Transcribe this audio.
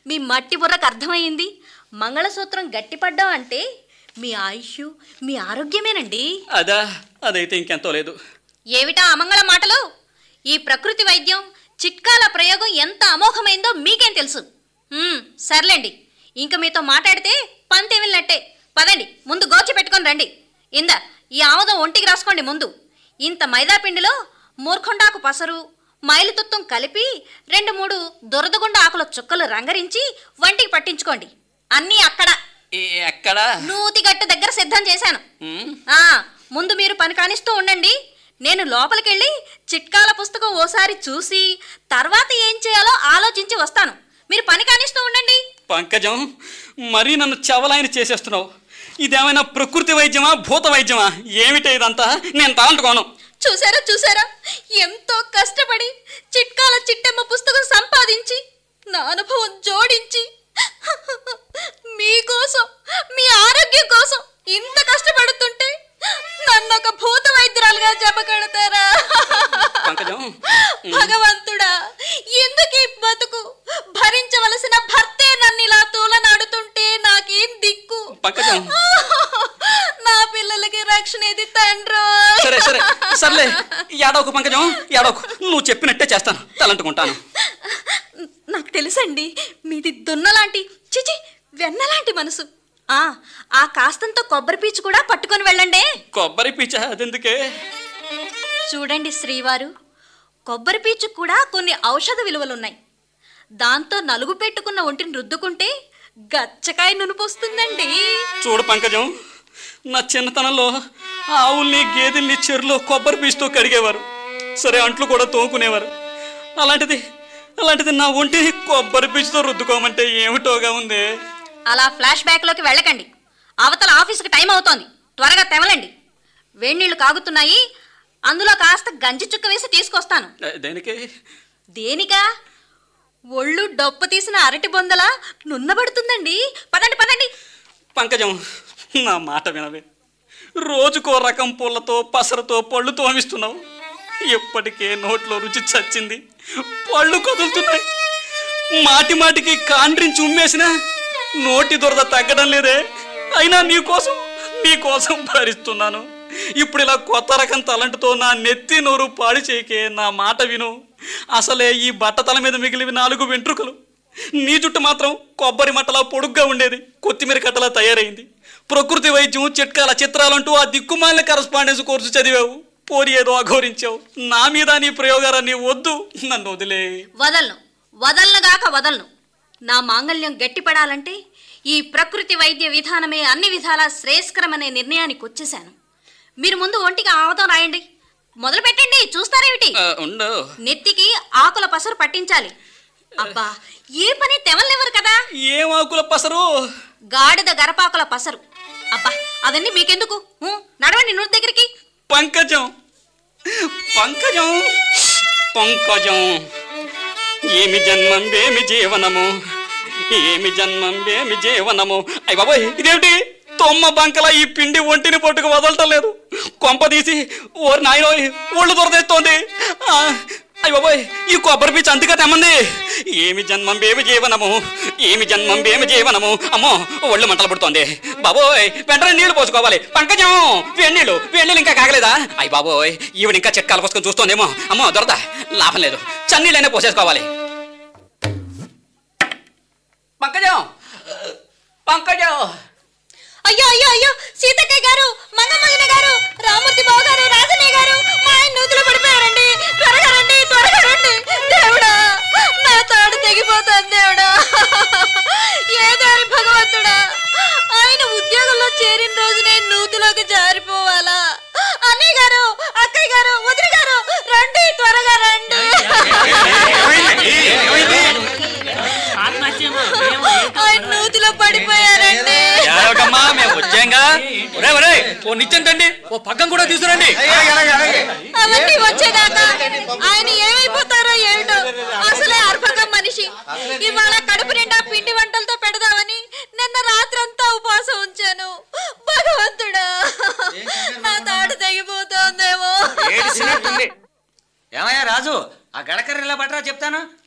మీ మట్టి బుర్రకు అర్థమైంది మంగళసూత్రం గట్టిపడ్డం అంటే మీ ఆయుష్ మీ ఆరోగ్యమేనండి అదా అదైతే ఇంకెంతో లేదు ఏమిటా అమంగళ మాటలు ఈ ప్రకృతి వైద్యం చిట్కాల ప్రయోగం ఎంత అమోఘమైందో మీకేం తెలుసు మ్మ్, సర్లేండి ఇంక మీతో మాట్లాడితే పంతి వెళ్ళినట్టే పదండి ముందు గోచి పెట్టుకొని రండి ఇంద ఈ ఆముదం ఒంటికి రాసుకోండి ముందు ఇంత మైదా పిండిలో మూర్ఖొండాకు పసరు మైలుతుత్తం కలిపి రెండు మూడు దురదగుండ ఆకుల చుక్కలు రంగరించి వంటికి పట్టించుకోండి అన్నీ అక్కడ ఏ- ఎక్కడా నూతిగట్టు దగ్గర సిద్ధం చేశాను ఉమ్, ఆ ముందు మీరు పని కానిస్తూ ఉండండి నేను లోపలికెళ్ళి చిట్కాల పుస్తకం ఓసారి చూసి తర్వాత ఏం చేయాలో ఆలోచించి వస్తాను మీరు పని కానిస్తూ ఉండండి పంకజం మరీ నన్ను చవలాయన చేసేస్తున్నావు ఇదేమైనా ప్రకృతి వైద్యమా భూత వైద్యమా ఏమిటే ఇదంతా నేను తాంటుకోను చూసారా చూసారా ఎంతో కష్టపడి చిట్కాల చిట్టెమ్మ పుస్తకం సంపాదించి నా అనుభవం జోడించి మీకోసం మీ ఆరోగ్యం కోసం ఇంత కష్టపడుతుంటే నన్ను ఒక భూత వైద్యురాలుగా జపకడతారా పంకజం భగవంతుడా ఎందుకు ఈ బతుకు భరించవలసిన భర్తే నన్ను ఇలా తూలనాడుతుంటే నాకేం దిక్కు పంకజం నా పిల్లలకి రక్షణ ఇది తండ్రో సరే సరే సర్లే ఏడవకు పంకజం ఏడవకు నువ్వు చెప్పినట్టే చేస్తాను తలంటుకుంటాను నాకు తెలుసండి మీది దున్నలాంటి చిచి వెన్నలాంటి మనసు ఆ ఆ కాస్తంతో కొబ్బరి పీచు కూడా పట్టుకొని వెళ్ళండి కొబ్బరి పీచ అదెందుకే చూడండి శ్రీవారు కొబ్బరి పీచు కూడా కొన్ని ఔషధ విలువలున్నాయి దాంతో నలుగు పెట్టుకున్న ఒంటిని రుద్దుకుంటే గచ్చకాయ నునుపు వస్తుందండి చూడు పంకజం నా చిన్నతనంలో ఆవుల్ని గేదెల్ని చెరులో కొబ్బరి పీచుతో కడిగేవారు సరే అంట్లు కూడా తోముకునేవారు అలాంటిది అలాంటిది నా ఒంటిని కొబ్బరి పీచుతో రుద్దుకోమంటే ఏమిటోగా ఉంది అలా ఫ్లాష్ బ్యాక్లోకి వెళ్ళకండి అవతల ఆఫీస్కి టైం అవుతోంది త్వరగా తెవలండి వేణీళ్లు కాగుతున్నాయి అందులో కాస్త గంజి చుక్క వేసి తీసుకొస్తాను ఏ, దేనికి దేనికా ఒళ్ళు డొప్ప తీసిన అరటి బొందలా నున్నబడుతుందండి పదండి పదండి పంకజం నా మాట వినవే రోజుకో రకం పూలతో పసరతో పళ్ళు తోమిస్తున్నావు ఇప్పటికే నోట్లో రుచి చచ్చింది పళ్ళు కదులుతున్నాయి మాటి మాటికి కాండ్రించి ఉమ్మేసిన నోటి దురద తగ్గడం లేదే అయినా నీకోసం నీకోసం భరిస్తున్నాను ఇప్పుడు ఇలా కొత్త రకం తలంటుతో నా నెత్తి నోరు పాడి చేయకే నా మాట విను అసలే ఈ బట్టతల మీద మిగిలివి నాలుగు వెంట్రుకలు నీ జుట్టు మాత్రం కొబ్బరి మట్టలా పొడుగ్గా ఉండేది కొత్తిమీర కట్టలా తయారైంది ప్రకృతి వైద్యం చిట్కాల చిత్రాలంటూ ఆ దిక్కుమాలిన కరస్పాండెన్స్ కోర్సు చదివావు పోరి ఏదో అఘోరించావు నా మీద నీ ప్రయోగాలన్నీ వద్దు నన్ను వదిలే వదలను వదలనుగాక వదలను నా మాంగల్యం గట్టిపడాలంటే ఈ ప్రకృతి వైద్య విధానమే అన్ని విధాలా శ్రేయస్కరమనే నిర్ణయానికి వచ్చేశాను మీరు ముందు ఒంటికి ఆవతం రాయండి మొదలు పెట్టండి చూస్తారేమిటి ఆ, ఉండు నెత్తికి ఆకుల పసరు పట్టించాలి అబ్బా ఏ పని తెవలెవరు కదా ఏం ఆకుల పసరు గాడిద గరపాకుల పసరు అబ్బా అవన్నీ మీకెందుకు ఊ, నడవండి నూరు దగ్గరికి పంకజం పంకజం పంకజం ఏమి జన్మం ఏమి జీవనము ఏమి జన్మం ఏమి జీవనము అయ్య బాబోయ్ ఇదేమిటి తొమ్మ బంకల ఈ పిండి ఒంటిని పట్టుకు వదలటం లేదు కొంప తీసి ఓరి నాయనో ఒళ్ళు దొరదేస్తోంది ఆ, అయ్య బాబోయ్ ఈ కొబ్బరి పీచు అంతగా తెమ్మంది ఏమి జన్మం ఏమి జీవనము ఏమి జన్మం ఏమి జీవనము అమ్మో ఒళ్ళు మంటలు పుడుతోంది బాబోయ్ వెంటనే నీళ్లు పోసుకోవాలి పంకజం వేణీళ్ళు వేణీళ్ళు ఇంకా కాగలేదా అయ్య బాబోయ్ ఈవిడ ఇంకా చిట్కాల పుస్తకం చూస్తోందేమో అమ్మో దొరద లాభం లేదు చన్నీళ్ళైనా పోసేసుకోవాలి పంకజం పంకజం అయ్యో అయ్యో అయ్యో సీతక్క గారు మంగమ్మగిన గారు రామూర్తి బాబు గారు రాజనయ్య గారు మా ఆయన నూతులు పడిపోయారండి త్వరగా రండి త్వరగా రండి దేవుడా నా తాడు తెగిపోతాను దేవుడా ఏ దారి భగవంతుడా ఆయన ఉద్యోగంలో చేరిన రోజు నేను నూతులోకి జారిపోవాలా అన్నయ్య గారు అక్కయ్య గారు వదిలి గారు రండి త్వరగా రండి ఆయన నూతిలో పడిపోయారండి ఏడవకమ్మా మేము వచ్చాంగా ఒరే ఒరే ఓ నిత్యంతండి ఓ పక్కం కూడా తీసుకురండి అవన్నీ వచ్చేదాకా ఆయన ఏమైపోతారో ఏమిటో